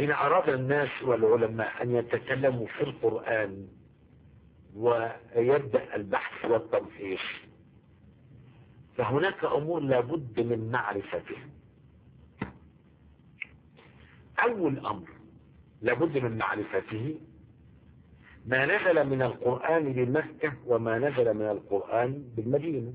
حين أراد الناس والعلماء أن يتكلموا في القرآن ويبدأ البحث والتنفيذ فهناك أمور لابد من معرفتها أول أمر لابد من معرفته ما نزل من القرآن بمكة وما نزل من القرآن بالمدينة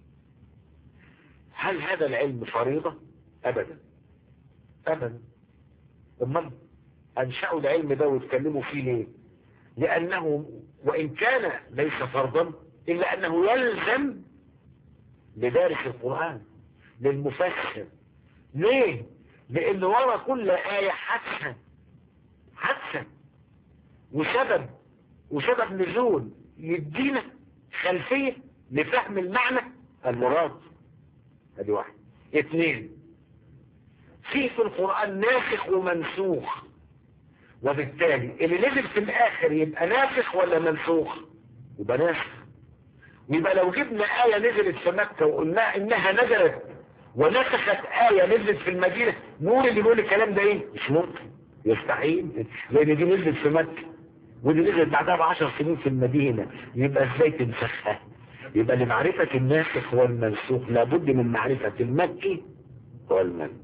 هل هذا العلم فريضة أبدا أبدا أمال أنشأوا العلم ده ويتكلموا فيه ليه لأنه وإن كان ليس فرضا إلا أنه يلزم لدارس القرآن للمفسر ليه لأن ورا كل آية حادثة حادثة وسبب وسبب نزول يدينا خلفية لفهم المعنى المراد ادي واحد اثنين في في القرآن ناسخ ومنسوخ وبالتالي اللي نزل في الاخر يبقى ناسخ ولا منسوخ يبقى ناسخ يبقى لو جبنا آية نزلت في مكة وقلنا انها نزلت ونسخت آية نزلت في المدينة نقول اللي بيقول الكلام ده ايه مش ممكن يستحيل لان دي نزلت في مكة ودي نزلت بعدها بعشر سنين في المدينة يبقى ازاي تنسخها يبقى لمعرفة الناسخ والمنسوخ لابد من معرفة المكي والمدني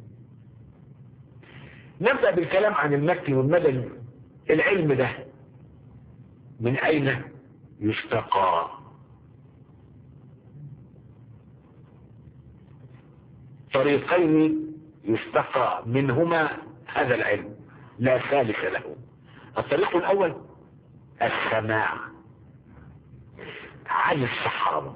نبدأ بالكلام عن المكي والمدني العلم ده من أين يستقى طريقين يستقى منهما هذا العلم لا ثالث له الطريق الأول السماع عن الصحابة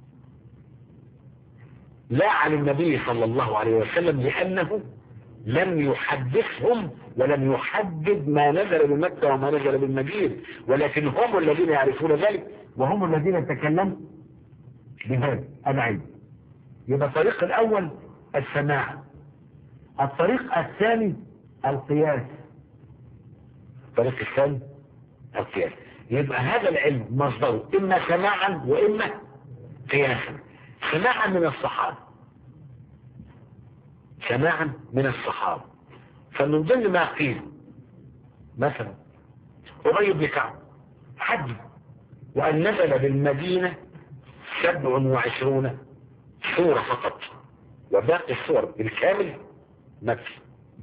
لا عن النبي صلى الله عليه وسلم لأنه لم يحدثهم ولم يحدد ما نزل بمكة وما نزل بالمدينة ولكن هم الذين يعرفون ذلك وهم الذين تكلموا بهذا العلم يبقى الطريق الأول السماع الطريق الثاني القياس الطريق الثاني القياس يبقى هذا العلم مصدره إما سماعا وإما قياسا سماعا من الصحابة سماعا من الصحابة فمن ضمن ما قيل مثلا أبي بن كعب حج وأن نزل بالمدينة سبع وعشرون سورة فقط وباقي السور بالكامل مكي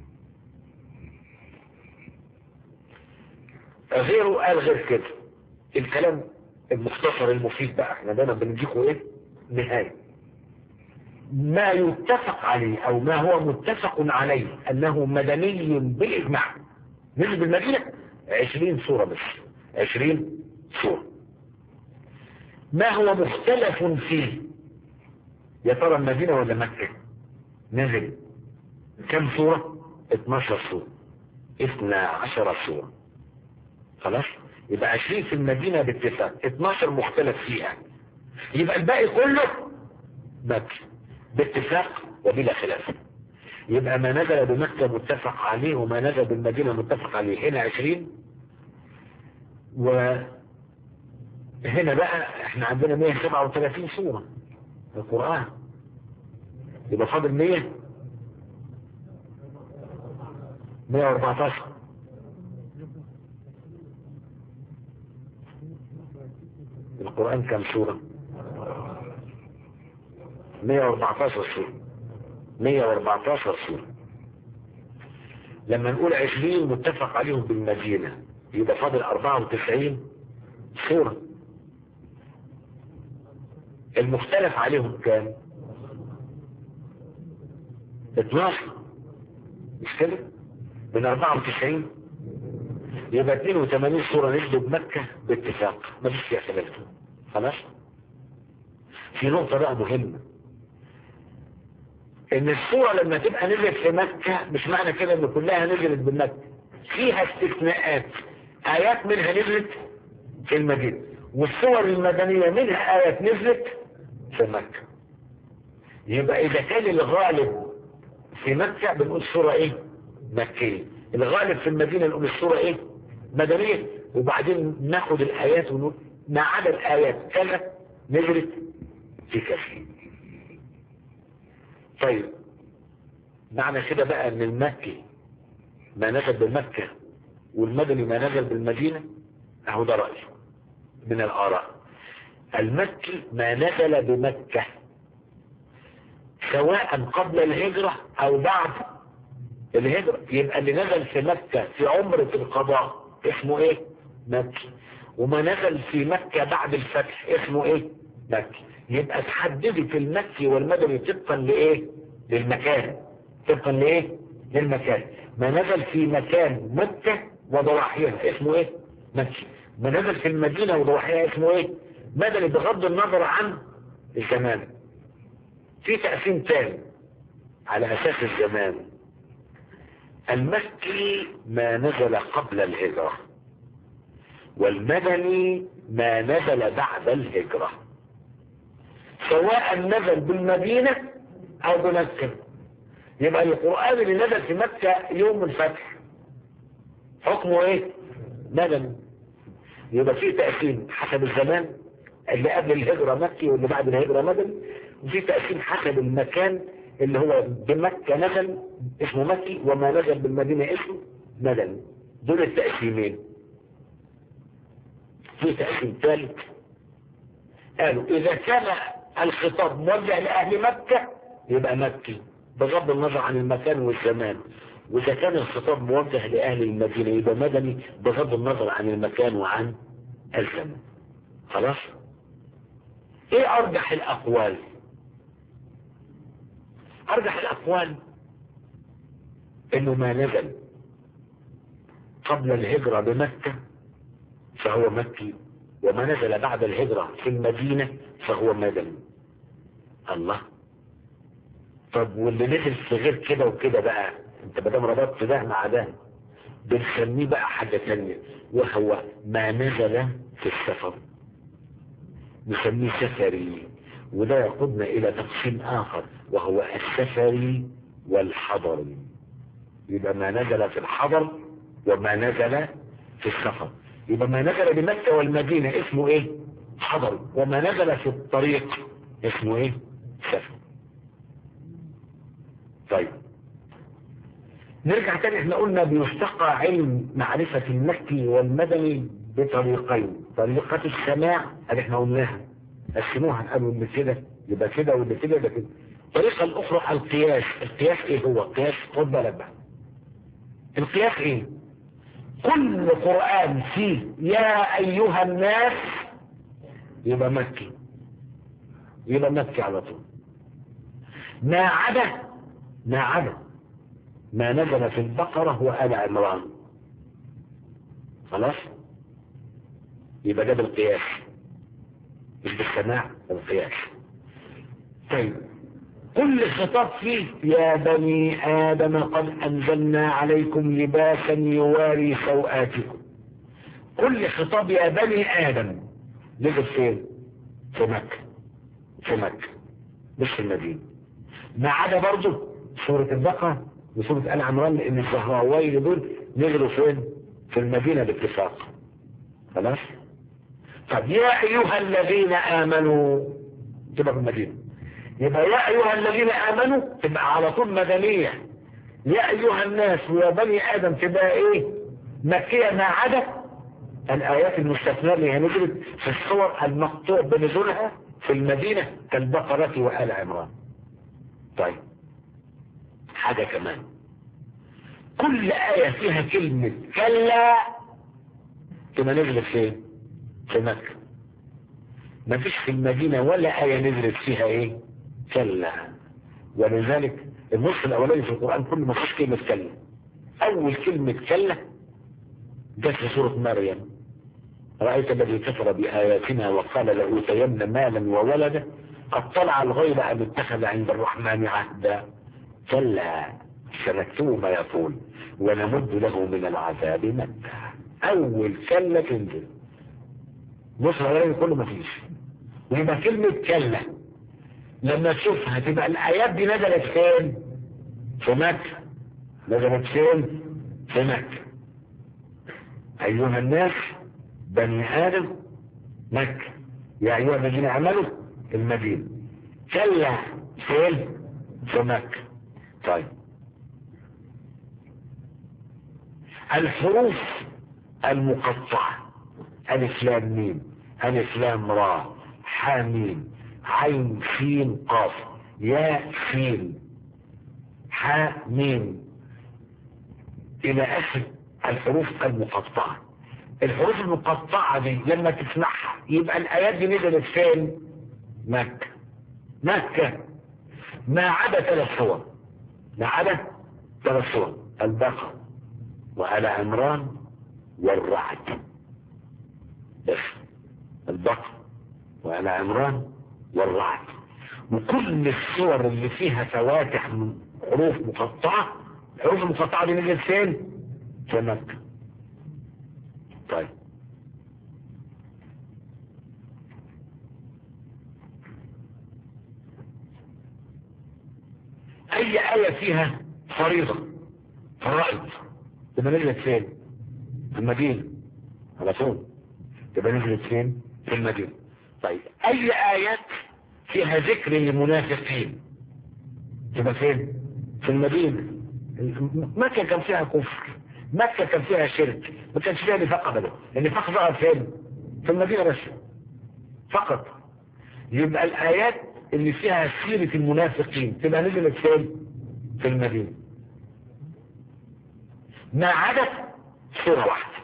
غيره قال غير كده الكلام المختصر المفيد بقى احنا دايما بنديكوا ايه نهاية ما يتفق عليه او ما هو متفق عليه انه مدني بالاجماع نزل بالمدينة عشرين سورة بس عشرين سورة ما هو مختلف فيه يا ترى المدينة ولا مكة نزل كم سورة 12 سورة 12 سورة خلاص يبقى 20 في المدينة باتفاق 12 مختلف فيها يبقى الباقي كله مكة باتفاق وبلا خلاف يبقى ما نزل بمكة متفق عليه وما نزل بالمدينة متفق عليه هنا 20 وهنا بقى احنا عندنا 137 سورة في القرآن يبقى فاضل 100 114 القرآن كم سورة 114 سورة 114 سورة لما نقول 20 متفق عليهم بالمدينة يبقى فاضل 94 سورة المختلف عليهم كام 12 مش كده من 94 يبقى 82 سورة نزلوا بمكة باتفاق ما فيش فيها خلاف خلاص في نقطة بقى مهمة ان السورة لما تبقى نزلت في مكة مش معنى كده ان كلها نزلت بمكة فيها استثناءات ايات منها نزلت في المدينة والصور المدنية منها ايات نزلت في مكة يبقى اذا كان الغالب في مكة بنقول سورة ايه مكية الغالب في المدينة نقول السورة ايه مدنية وبعدين ناخد الايات ونقول ما عدا الايات كذا نزلت في كثير طيب معنى كده بقى ان المكي ما نزل بمكة والمدني ما نزل بالمدينة اهو ده رأي من الآراء المكي ما نزل بمكة سواء قبل الهجرة او بعد الهجرة يبقى اللي نزل في مكة في عمرة القضاء اسمه ايه مكي وما نزل في مكة بعد الفتح اسمه ايه مكي يبقى تحددت المكي والمدني طبقا لايه للمكان طبقا لايه للمكان ما نزل في مكان مكة وضواحيها اسمه ايه مكي ما نزل في المدينة وضواحيها اسمه ايه مدني بغض النظر عن الزمان في تقسيم تاني على اساس الزمان المكي ما نزل قبل الهجرة والمدني ما نزل بعد الهجرة سواء نزل بالمدينة او بمكة يبقى القرآن اللي نزل في مكة يوم الفتح حكمه ايه مدني يبقى فيه تقسيم حسب الزمان اللي قبل الهجرة مكي واللي بعد الهجرة مدني وفي تقسيم حسب المكان اللي هو بمكة نزل اسمه مكي وما نزل بالمدينة اسمه مدني دول التقسيمين في تقسيم ثالث قالوا اذا كان الخطاب موجه لاهل مكة يبقى مكي بغض النظر عن المكان والزمان واذا كان الخطاب موجه لاهل المدينة يبقى مدني بغض النظر عن المكان وعن الزمان خلاص ايه ارجح الاقوال ارجح الاقوال انه ما نزل قبل الهجرة بمكة فهو مكي وما نزل بعد الهجرة في المدينة فهو مدني الله طب واللي نزل في غير كده وكده بقى انت بدام ربطت ده مع ده بنسميه بقى حاجة تانية وهو ما نزل في السفر نسميه سفري وده يقودنا الى تقسيم اخر وهو السفري والحضري يبقى ما نزل في الحضر وما نزل في السفر يبقى ما نزل بمكة والمدينة اسمه ايه حضري وما نزل في الطريق اسمه ايه سفر طيب نرجع تاني احنا قلنا بيستقى علم معرفة المكي والمدني بطريقين طريقة السماع اللي احنا قلناها قسموها قالوا اللي كده يبقى كده واللي كده يبقى كده الطريقة الأخرى القياس القياس ايه هو القياس خد بالك بقى القياس ايه كل قرآن فيه يا أيها الناس يبقى مكي يبقى مكي على طول ما عدا ما عدا ما نزل في البقرة وآل عمران خلاص يبقى ده بالقياس مش بالسماع بالقياس طيب كل خطاب فيه يا بني آدم قد أنزلنا عليكم لباسا يواري سوآتكم كل خطاب يا بني آدم نزل فين في مكة في مكة مش في المدينة ما عدا برضه سورة البقرة وسورة آل عمران لأن الزهراوين دول نزلوا فين في المدينة باتفاق خلاص طب يا أيها الذين آمنوا تبقى في المدينة يبقى يا أيها الذين آمنوا تبقى على طول مدنية يا أيها الناس ويا بني آدم تبقى إيه مكية ما عدا الآيات المستثناة اللي هي نزلت في الصور المقطوع بنزولها في المدينة كالبقرة وآل عمران طيب حاجة كمان كل آية فيها كلمة كلا تبقى نزلت فين في مكة ما فيش في المدينة ولا آية نزلت فيها ايه كلا ولذلك النص الاولاني في القرآن كله ما فيش كلمة كلا اول كلمة كلا جت في سورة مريم رأيت الذي كفر بآياتنا وقال لأوتين مالا وولدا قد طلع الغيب أم اتخذ عند الرحمن عهدا كلا سنكتب ما يقول ونمد له من العذاب مدا أول كلا تنزل بص الأولاني كله ما فيش ويبقى كلمة كلا لما تشوفها تبقى الآيات دي نزلت فين في مكة نزلت فين في مكة أيها الناس بني آدم مكة يا أيها الذين عملوا المدينة كلا فين في مكة طيب الحروف المقطعة ألف لام ميم ألف لام را حاميم عين سين قاف يا سين حاميم إلى آخر الحروف المقطعة الحروف المقطعة دي لما تسمعها يبقى الآيات دي نزلت فين مكة مكة ما عدا ثلاث صور ما عدا ثلاث صور البقرة وآل عمران والرعد بس البقرة وآل عمران والرعد وكل الصور اللي فيها فواتح من حروف مقطعة الحروف المقطعة دي نزلت فين في مكة طيب اي آية فيها فريضة فرائض تبقى نزلت فين في المدينة على طول تبقى نزلت فين في المدينة طيب اي آيات فيها ذكر للمنافقين تبقى فين في المدينة مكة كان فيها كفر مكة كان فيها شرك ما كانش فيها نفاق ابدا النفاق ظهر فين في المدينة بس فقط يبقى الآيات اللي فيها سيرة المنافقين تبقى نزلت فين في المدينة ما عدا سورة واحدة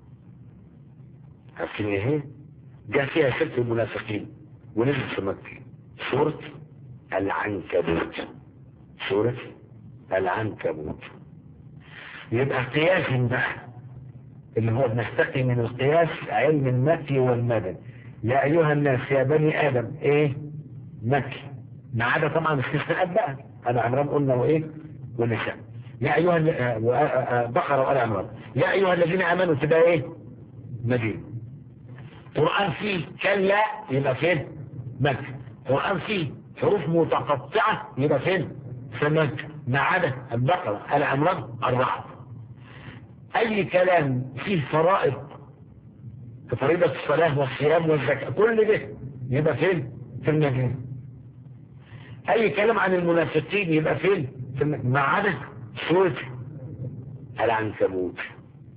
عارفين ايه جاء فيها سيرة المنافقين ونزلت في مكة سورة العنكبوت سورة العنكبوت يبقى قياس بقى اللي هو بنستقي من القياس علم المكي والمدني يا ايها الناس يا بني ادم ايه مكي ما عدا طبعا استثناءات بقى انا عمران قلنا وايه والنساء يا ايها بقره وال عمران يا ايها الذين امنوا تبقى ايه مدينه قران فيه كلا يبقى فين مكه قران فيه حروف متقطعه يبقى فين في مكه ما عدا البقره ال عمران الرعد اي كلام فيه فرائض كفريضة الصلاة والصيام والزكاة كل ده يبقى فين في المدينة اي كلام عن المنافقين يبقى فين في الم... ما عدا سورة العنكبوت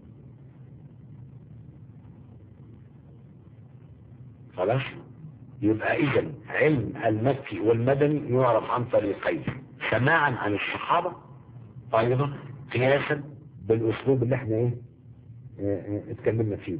خلاص يبقى اذا علم المكي والمدني يعرف عن طريقين سماعا عن الصحابة ايضا قياسا بالاسلوب اللي احنا ايه اه اه اتكلمنا فيه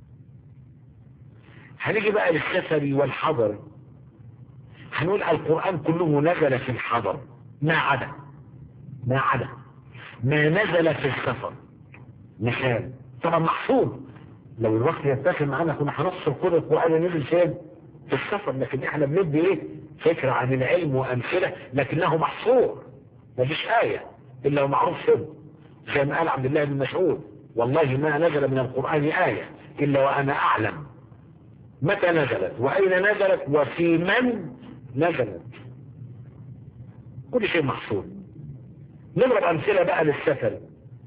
هنيجي بقى للسفر والحضر هنقول القرآن كله نزل في الحضر ما عدا ما عدا ما نزل في السفر مثال طبعا محفوظ لو الوقت يتسع معانا كنا هنفصل كل القرآن اللي نزل فين في السفر لكن احنا بندي ايه فكرة عن العلم وامثلة لكنه محصور مفيش آية الا ومعروف سن زي ما قال عبد الله بن مسعود والله ما نزل من القرآن آية الا وانا اعلم متى نزلت واين نزلت وفي من نزلت كل شيء محصور نضرب امثلة بقى للسفر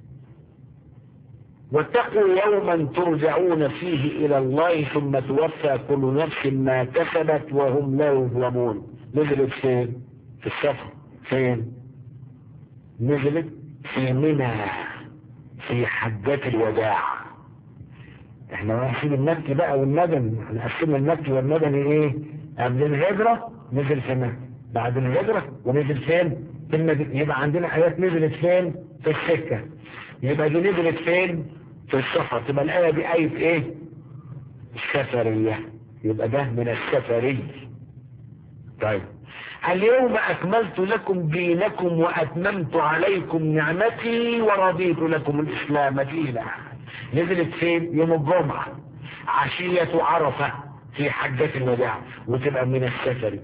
واتقوا يوما ترجعون فيه الى الله ثم توفى كل نفس ما كسبت وهم لا يظلمون نزلت فين في السفر فين نزلت في منى في حجة الوداع احنا رايحين المكي بقى والمدني احنا قسمنا المكي والمدني ايه قبل الهجرة نزل في مكة بعد الهجرة ونزل فين في المدينة يبقى عندنا ايات نزلت فين في السكة يبقى دي نزلت فين في السفر تبقى الآية دي آية ايه السفرية يبقى ده من السفري طيب اليوم أكملت لكم دينكم وأتممت عليكم نعمتي ورضيت لكم الإسلام دينا نزلت فين يوم الجمعة عشية عرفة في حجة الوداع وتبقى من السفر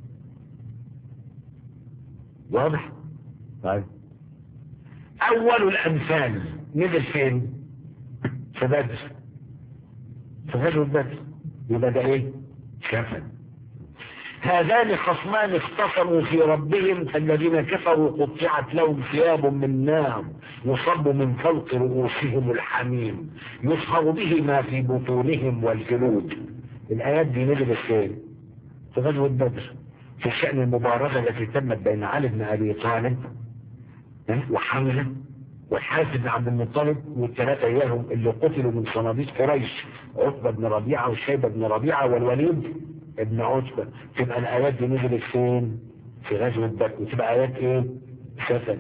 واضح طيب أول الأمثال نزل فين في بدر في غزوة بدر يبقى ده ايه كفن هذان خصمان اختصموا في ربهم الذين كفروا قطعت لهم ثياب من نار يصب من فوق رؤوسهم الحميم يصهر به ما في بطونهم والجلود الايات دي نزلت فين في غزوة بدر في شأن المبارزة التي تمت بين علي بن ابي طالب وحمزة والحارث بن عبد المطلب والثلاثة اياهم اللي قتلوا من صناديق قريش عتبة بن ربيعة وشيبة بن ربيعة والوليد ابن عتبة تبقى الآيات دي نزلت فين؟ في غزوة بدر وتبقى آيات ايه؟ سفن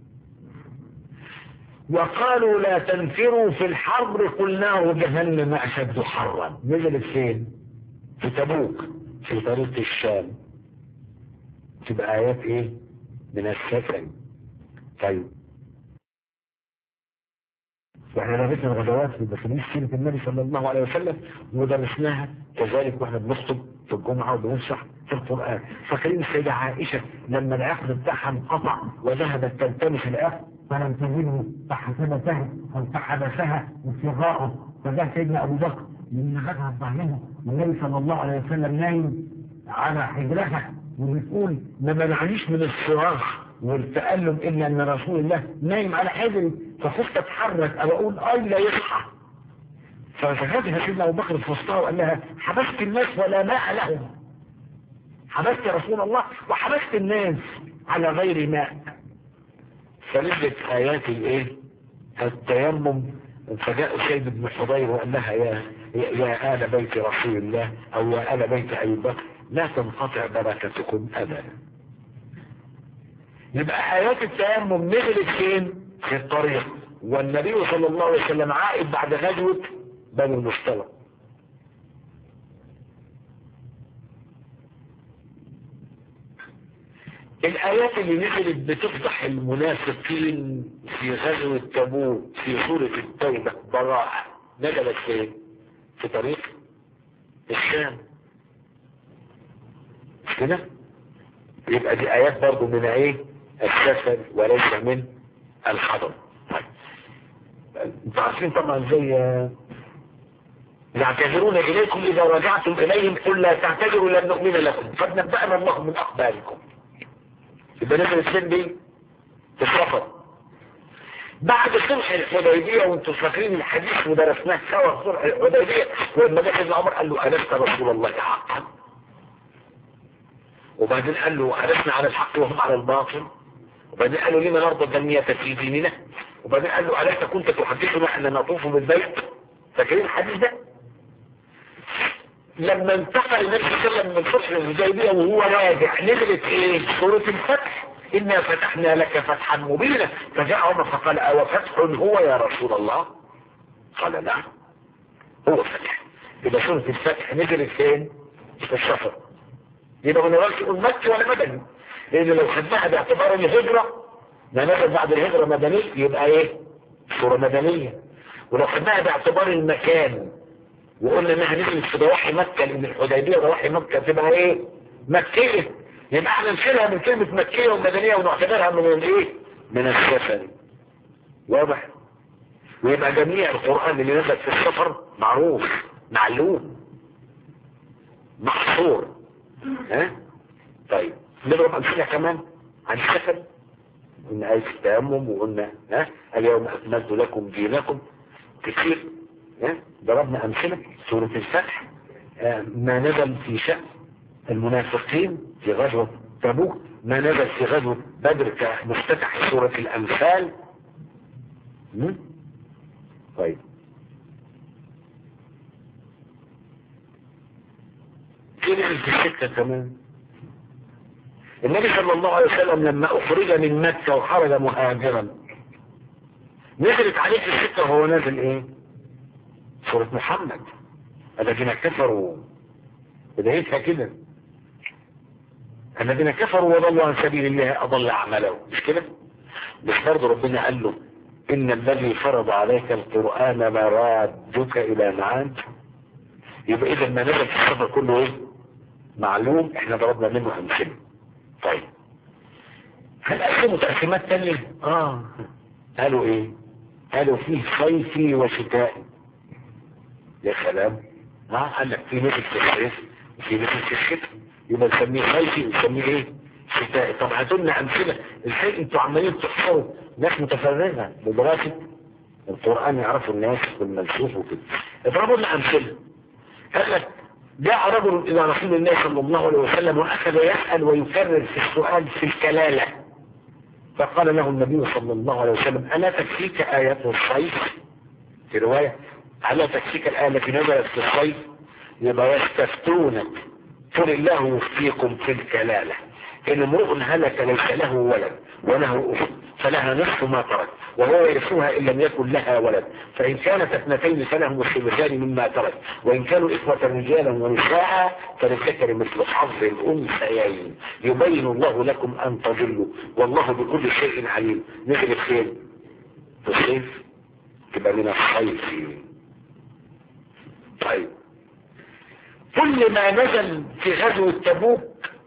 وقالوا لا تنفروا في الحرب قل نار جهنم أشد حرا نزلت فين؟ في تبوك في طريق الشام تبقى آيات ايه؟ من السفن طيب واحنا درسنا الغزوات في بخليل سيرة النبي صلى الله عليه وسلم ودرسناها كذلك واحنا بنخطب في الجمعة وبنشرح في القرآن فاكرين السيدة عائشة لما العقد بتاعها انقطع وذهبت تلتمس العقد فلم تجده فحسبته فحبسها ابتغاءه فجاء سيدنا ابو بكر من نغتها ظهرها والنبي صلى الله عليه وسلم نايم على حجرها وبتقول ما منعنيش من الصراخ والتألم إلا أن رسول الله نايم على حجري فخفت أتحرك أو أقول أي لا يصحى فسكتها سيدنا أبو بكر في وسطها وقال لها حبست الناس ولا ماء لهم حبست يا رسول الله وحبست الناس على غير ماء فنزلت آيات الإيه؟ التيمم فجاء سيد بن حضير وقال لها يا يا آل بيت رسول الله أو يا آل بيت أبي بكر لا تنقطع بركتكم أبدا يبقى آيات التيمم نزلت فين؟ في الطريق والنبي صلى الله عليه وسلم عائد بعد غزوة بني المصطلق الآيات اللي نزلت بتفضح المنافقين في غزوة تبوك في سورة التوبة براءة نزلت فين؟ في طريق الشام مش كده؟ يبقى دي آيات برضو من ايه؟ السفر وليس من الحضر طيب انتوا عارفين طبعا زي يعتذرون اليكم اذا رجعتم اليهم قل لا تعتذروا لن نؤمن لكم قد نبأنا الله من اخباركم يبقى نزل السن دي في السفر بعد صلح الحديبيه وانتم فاكرين الحديث ودرسناه سوا صلح الحديبيه ولما جه ابن عمر قال له ألست رسول الله حقا وبعدين قال له ألسنا على الحق وهم على الباطل وبعدين قال له لما نرضى الدنية في ديننا وبعدين قال له ألست كنت تحدثنا أن نطوف بالبيت فاكرين الحديث ده لما انتقل النبي صلى الله عليه وسلم من صلح الحديبيه وهو راجع نزلت ايه سورة الفتح إنا فتحنا لك فتحا مبينا فجاء عمر فقال أو فتح هو يا رسول الله قال نعم هو فتح يبقى سورة الفتح نزلت فين في السفر يبقى ما نقولش يقول مكي ولا مدني لان لو خدناها باعتبار الهجرة ما نزل بعد الهجرة مدني يبقى ايه صورة مدنية ولو خدناها باعتبار المكان وقلنا انها نزلت في ضواحي مكة لان الحديبية ضواحي مكة تبقى ايه مكية يبقى احنا نشيلها من كلمة مكية ومدنية ونعتبرها من الايه من السفر واضح ويبقى جميع القرآن اللي نزل في السفر معروف معلوم محصور ها طيب نضرب امثله كمان عن السفر قلنا آية التيمم وقلنا ها اليوم أكملت لكم دينكم كثير ها ضربنا أمثلة سورة الفتح آه ما نزل في شأن المنافقين في غزوة تبوك ما نزل في غزوة بدر كمفتتح سورة الأمثال طيب كده في السكة كمان النبي صلى الله عليه وسلم لما أخرج من مكة وخرج مهاجرا نزلت عليه في السكة وهو نازل ايه سورة محمد الذين كفروا بدايتها كده الذين كفروا وضلوا عن سبيل الله أضل أعمالهم مش كده بس برضه ربنا قال له إن الذي فرض عليك القرآن لرادك إلى معاد يبقى إذا ما نزل في السفر كله إيه معلوم إحنا ضربنا منه أمثلة طيب هل قسموا تقسيمات تانية اه قالوا ايه قالوا فيه صيفي وشتائي يا سلام اه قال لك في نزل في الصيف وفي نزل في الشتاء يبقى نسميه صيفي ونسميه ايه شتائي طب هاتوا لنا امثله ازاي انتوا عمالين تحصروا ناس متفرغه لدراسه القران يعرفوا الناس والمنسوخ وكده اضربوا لنا امثله قال لك جاء رجل إلى رسول الله صلى الله عليه وسلم وأخذ يسأل ويكرر في السؤال في الكلالة فقال له النبي صلى الله عليه وسلم ألا تكفيك آيات الصيف في رواية ألا تكفيك الآية التي نزلت في الصيف يبقى يستفتونك قل الله يفتيكم في الكلالة إن امرؤ هلك ليس له ولد وله أخت فلها نصف ما ترك وهو يرثها إن لم يكن لها ولد فإن كانت اثنتين فلهم الثلثان مما ترك وإن كانوا إخوة رجالا ونساء فللذكر مثل حظ الأنثيين يبين الله لكم أن تضلوا والله بكل شيء عليم نزل فين؟ في الصيف تبقى من الصيف طيب كل ما نزل في غزوة تبوك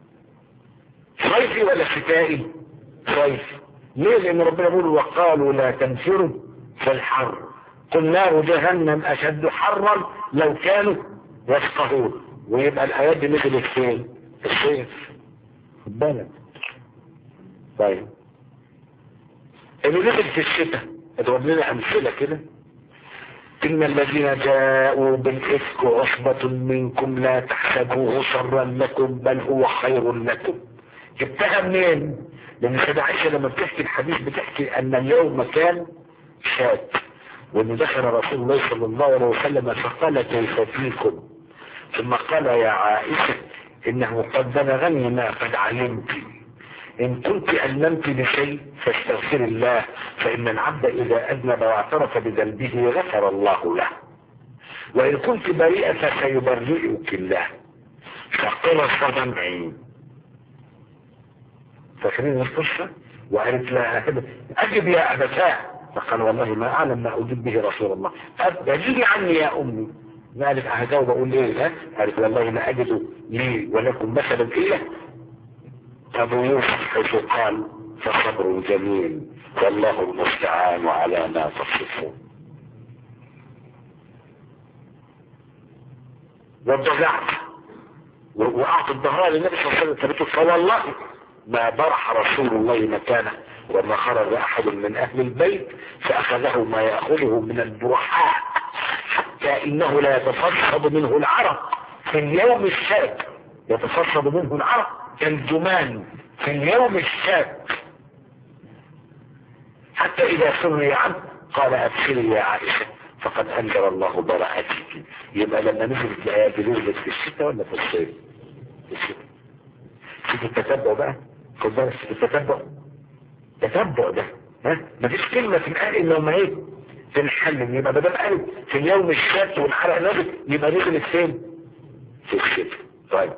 صيفي ولا شتائي صيفي ليه لان ربنا يقول وقالوا لا تنفروا في الحر قل نار جهنم اشد حرا لو كانوا يفقهون ويبقى الايات دي نزلت فين في الصيف خد بالك طيب اللي نزل في الشتاء اضرب لنا امثله كده إن الذين جاءوا بالإفك عصبة منكم لا تحسبوه شرا لكم بل هو خير لكم جبتها منين؟ لأن سيدة عائشة لما بتحكي الحديث بتحكي أن اليوم كان شات وأن دخل رسول الله صلى الله عليه وسلم فقال كيف فيكم ثم قال يا عائشة إنه قد بلغني ما قد علمت إن كنت ألممت بشيء فاستغفر الله فإن العبد إذا أذنب واعترف بذنبه غفر الله له وإن كنت بريئة فسيبرئك الله فقرص دمعي فاكرين القصة وقالت لها أجب يا أبتاه فقال والله ما أعلم ما أجيب به رسول الله أجيبي عني يا أمي قالت هجاوب أقول إيه ها قالت والله ما أجد لي ولكم مثلا إلا أبو يوسف حيث قال فصبر جميل والله المستعان على ما تصفون وضجعت وقعت الظهر للنبي صلى الله عليه وسلم فوالله ما برح رسول الله مكانه وما خرج احد من اهل البيت فاخذه ما ياخذه من البرحاء حتى انه لا يتفصد منه العرق في اليوم الشاك يتفصد منه العرق كالجمان في اليوم الشاك حتى اذا سري عنه قال ابشري يا عائشه فقد انزل الله براءتك يبقى لما نزلت الايات دي نزلت في الشتاء ولا في الصيف؟ في الشتاء شوف التتبع بقى خد بالك التتبع تتبع ده ها مفيش كلمه في الآية الا لما ايه تنحلل يبقى ما دام قال في اليوم الشات والحرق نزل يبقى نزلت فين؟ في الشتاء طيب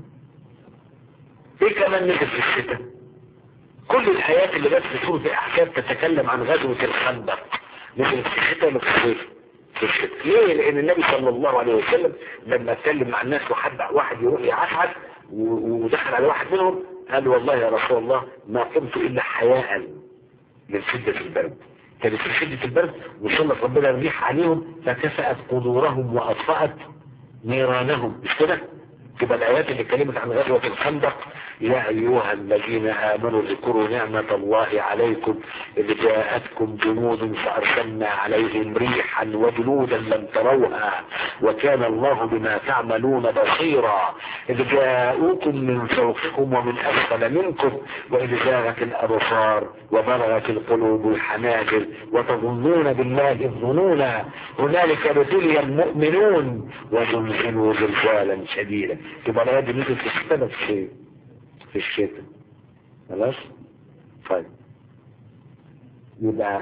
ايه كمان نزل في الشتاء؟ كل الايات اللي جت في سوره الاحزاب تتكلم عن غزوه الخندق نزلت في الشتاء ولا في الصيف؟ في الشتاء ليه؟ لان النبي صلى الله عليه وسلم لما اتكلم مع الناس وحد واحد يروح يعسعس ودخل على واحد منهم قال والله يا رسول الله ما قمت الا حياء من شدة البرد كانت في شدة البرد وصلت ربنا الريح عليهم فكفأت قدورهم واطفأت نيرانهم مش كده تبقى الايات اللي اتكلمت عن غزوة الخندق يا ايها الذين امنوا اذكروا نعمة الله عليكم اذ جاءتكم جنود فارسلنا عليهم ريحا وجنودا لم تروها وكان الله بما تعملون بصيرا اذ جاءوكم من فوقكم ومن اسفل منكم واذ زاغت الابصار وبلغت القلوب الحناجر وتظنون بالله الظنونا هنالك ابتلي المؤمنون وزلزلوا زلزالا شديدا يبقى الايات دي نزلت في السنه في في الشتاء خلاص طيب يبقى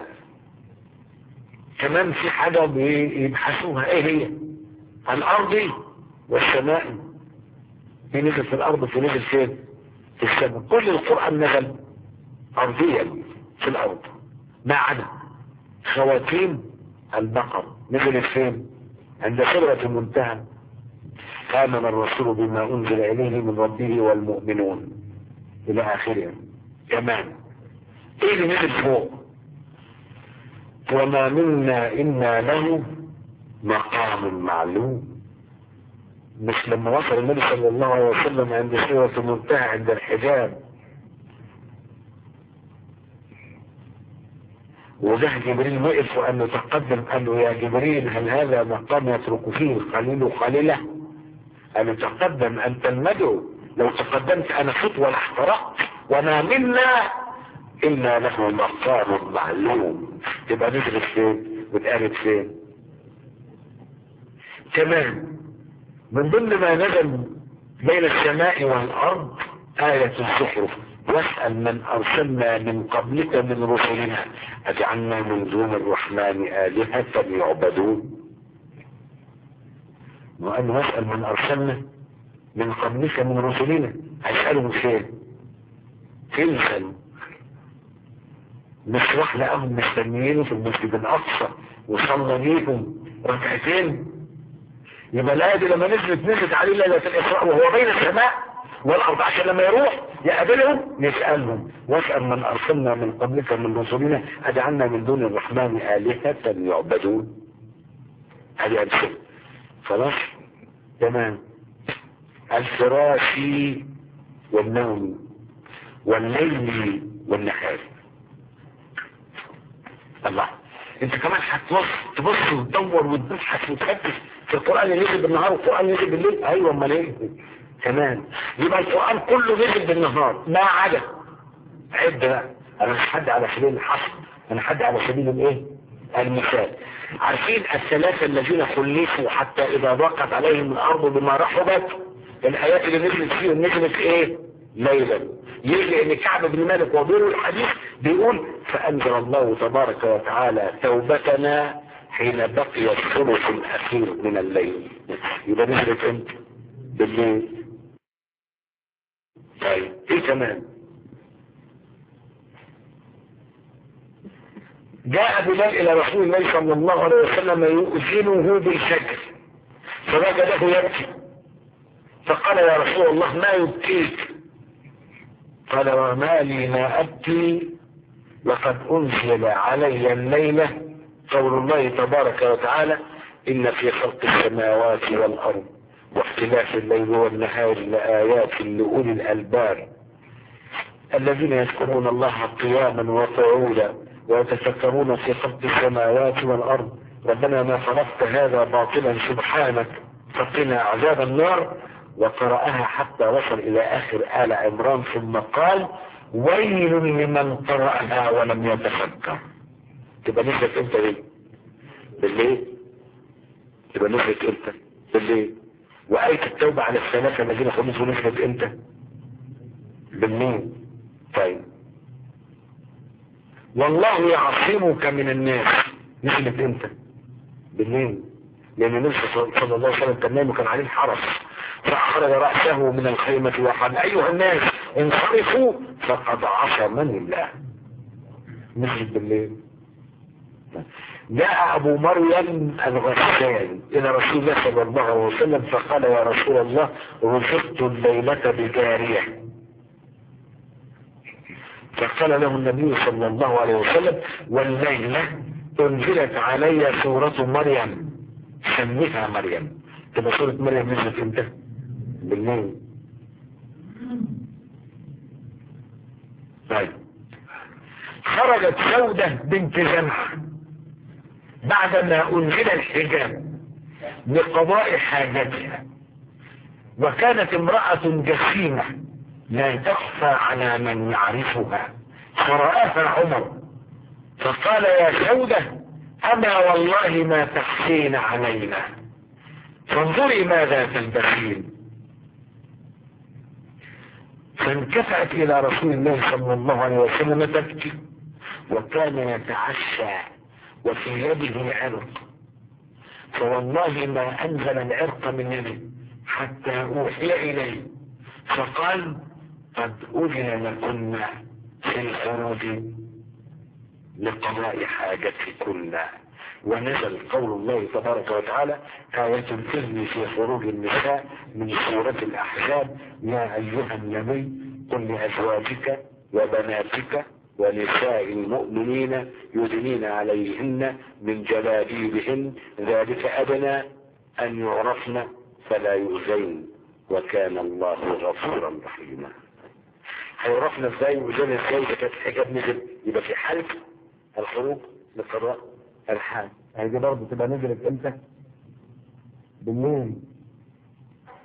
كمان في حاجة بيبحثوها ايه هي الارض والسماء في نزل في الارض في نزل فين في السماء كل القرآن نزل ارضيا في الارض ما عدا خواتيم البقر نزلت فين عند سدرة المنتهى آمن الرسول بما أنزل إليه من ربه والمؤمنون إلى آخره كمان إيه اللي نزل فوق وما منا إنا له مقام معلوم مش لما وصل النبي صلى الله عليه وسلم عند سورة المنتهى عند الحجاب وجه جبريل وقف وقال له تقدم قال له يا جبريل هل هذا مقام يترك فيه القليل قليله أن تقدم أنت المدعو لو تقدمت أنا خطوة لاحترقت وما منا إلا له مقام معلوم تبقى نزلت فين واتقالت فين كمان من ضمن ما نزل بين السماء والأرض آية الزخرف واسأل من أرسلنا من قبلك من رسلنا أجعلنا من دون الرحمن آلهة يعبدون وأن واسأل من أرسلنا من قبلك من رسلنا هيسألهم فين فين يسألوا نشرح لهم مستنيينه في المسجد الأقصى وصلنا ليهم ركعتين يبقى الآية دي لما نزلت نزلت عليه ليلة الإسراء وهو بين السماء والأرض عشان لما يروح يقابلهم يسألهم واسأل من أرسلنا من قبلك من رسلنا أجعلنا من دون الرحمن آلهة يعبدون هذه أمثلة خلاص تمام الفراش والنوم والليل والنهار الله انت كمان هتبص تبص وتدور وتبحث وتفتش في القرآن اللي نزل بالنهار والقرآن نزل بالليل ايوه امال ايه كمان يبقى القرآن كله نزل بالنهار ما عدا عد بقى انا مش حد على سبيل الحصر انا حد على سبيل الايه المثال عارفين الثلاثة الذين خلفوا حتى اذا ضاقت عليهم الارض بما رحبت الايات اللي نزلت فيهم نزلت ايه ليلا يجي ان كعب بن مالك وبير الحديث بيقول فانزل الله تبارك وتعالى توبتنا حين بقي الثلث الاخير من الليل يبقى نزلت امتى بالليل طيب ايه كمان جاء بلال الى رسول الله صلى الله عليه وسلم يؤذنه بالفجر فوجده يبكي فقال يا رسول الله ما يبكيك قال وما لي ما أبكي لقد أنزل علي الليلة قول الله تبارك وتعالى إن في خلق السماوات والأرض واختلاف الليل والنهار لآيات لأولي الألباب الذين يذكرون الله قياما وقعودا ويتفكرون في خلق السماوات والأرض ربنا ما خلقت هذا باطلا سبحانك فقنا عذاب النار وقرأها حتى وصل إلى آخر آل عمران ثم قال ويل لمن قرأها ولم يتفكر تبقى نزلت امتى ليه بالليل تبقى نزلت امتى بالليل وآية التوبة على الثلاثة الذين خلصوا نزلت امتى بالليل طيب والله يعصمك من الناس نزلت امتى بالليل لأن النبي صلى الله عليه وسلم كان نايم وكان عليه الحرس فأخرج رأسه من الخيمة وقال أيها الناس انصرفوا فقد عصمني الله نزلت بالليل جاء أبو مريم الغسان إلى رسول الله صلى الله عليه وسلم فقال يا رسول الله رزقت الليلة بجارية فقال له النبي صلى الله عليه وسلم والليلة انزلت علي سورة مريم سميتها مريم تبقى سورة مريم نزلت امتى بالليل طيب خرجت سودة بنت زمعة بعدما انزل الحجاب لقضاء حاجتها وكانت امرأة جسيمة لا تخفى على من يعرفها فرآها عمر فقال يا سودة أما والله ما تخفين علينا فانظري ماذا تلبسين فانكفأت إلى رسول الله صلى الله عليه وسلم تبكي وكان يتعشى وفي يده عرق فوالله ما أنزل العرق من يده حتى أوحي إليه فقال قد أذن لكن في الخروج لقضاء حاجتكن ونزل قول الله تبارك وتعالى آية الإذن في خروج النساء من سورة الأحزاب يا أيها النبي قل لأزواجك وبناتك ونساء المؤمنين يدنين عليهن من جلابيبهن ذلك أدنى أن يعرفن فلا يؤذين وكان الله غفورا رحيما هيعرفنا ازاي وزين ازاي اذا كانت الحجاب نزل يبقى في حالة الخروج لقضاء الحال هي دي برضه تبقى نزلت امتى بالليل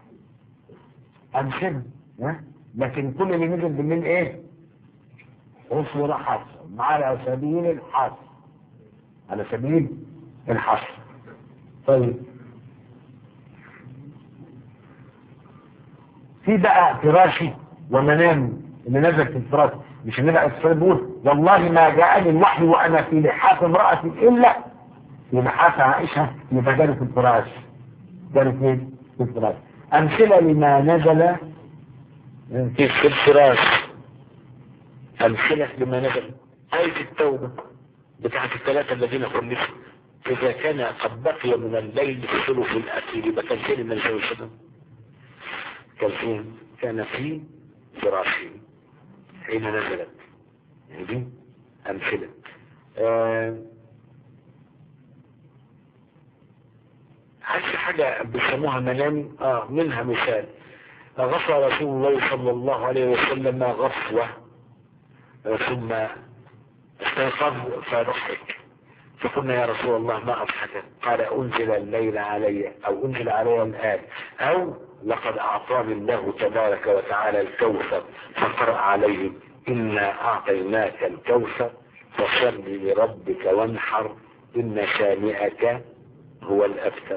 امثله ها لكن كل اللي نزل بالليل ايه حصر حصر على سبيل الحصر على سبيل الحصر طيب في بقى فراشي ومنام اللي نزل في الفراش مش النبي عليه الصلاه بيقول والله ما جاءني الوحي وانا في لحاف امرأة الا في لحاف عائشة يبقى جالي في الفراش جالي فين؟ في الفراش امثلة لما نزل في الفراش امثلة لما نزل آية التوبة بتاعت الثلاثة الذين خلفوا إذا كان قد بقي من الليل الثلث الأخير يبقى كان فين النبي صلى الله عليه وسلم؟ كان فين؟ كان في فراشه حين نزلت يعني دي أمثلة آه عايز حاجة بيسموها منامي آه منها مثال غفى رسول الله صلى الله عليه وسلم غفوة آه ثم استيقظ فضحك فقلنا يا رسول الله ما أضحك قال أنزل الليل علي أو أنزل علي الآن أو لقد أعطاني الله تبارك وتعالى الكوثر فقرأ عليهم إنا أعطيناك الكوثر فصل لربك وانحر إن شانئك هو الأبتر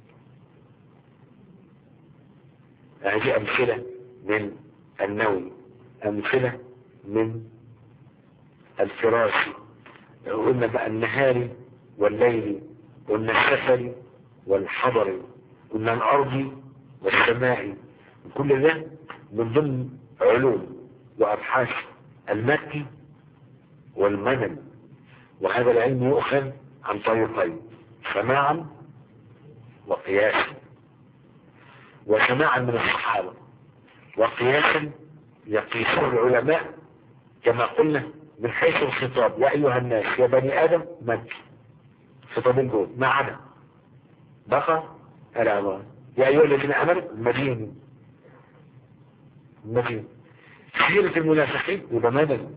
هذه أمثلة من النوم أمثلة من الفراش قلنا بقى النهار والليل قلنا السفر والحضر قلنا الأرض والسماء كل ده من ضمن علوم وأبحاث المكي والمنن وهذا العلم يؤخذ عن طريقين سماعا وقياسا وسماعا من الصحابة وقياسا يقيسه العلماء كما قلنا من حيث الخطاب يا أيها الناس يا بني آدم مكي خطابين دول ما عدا بقى الأمر يا أيها الذين أمنوا المدينة المدينة سيرة المنافقين يبقى مدني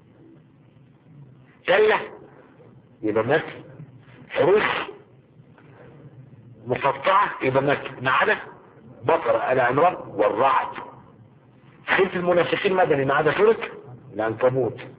كلا يبقى مكي حروف مقطعة يبقى مكي ما عدا بقرة العمران والرعد سورة المنافقين مدني ما عدا سورة العنكبوت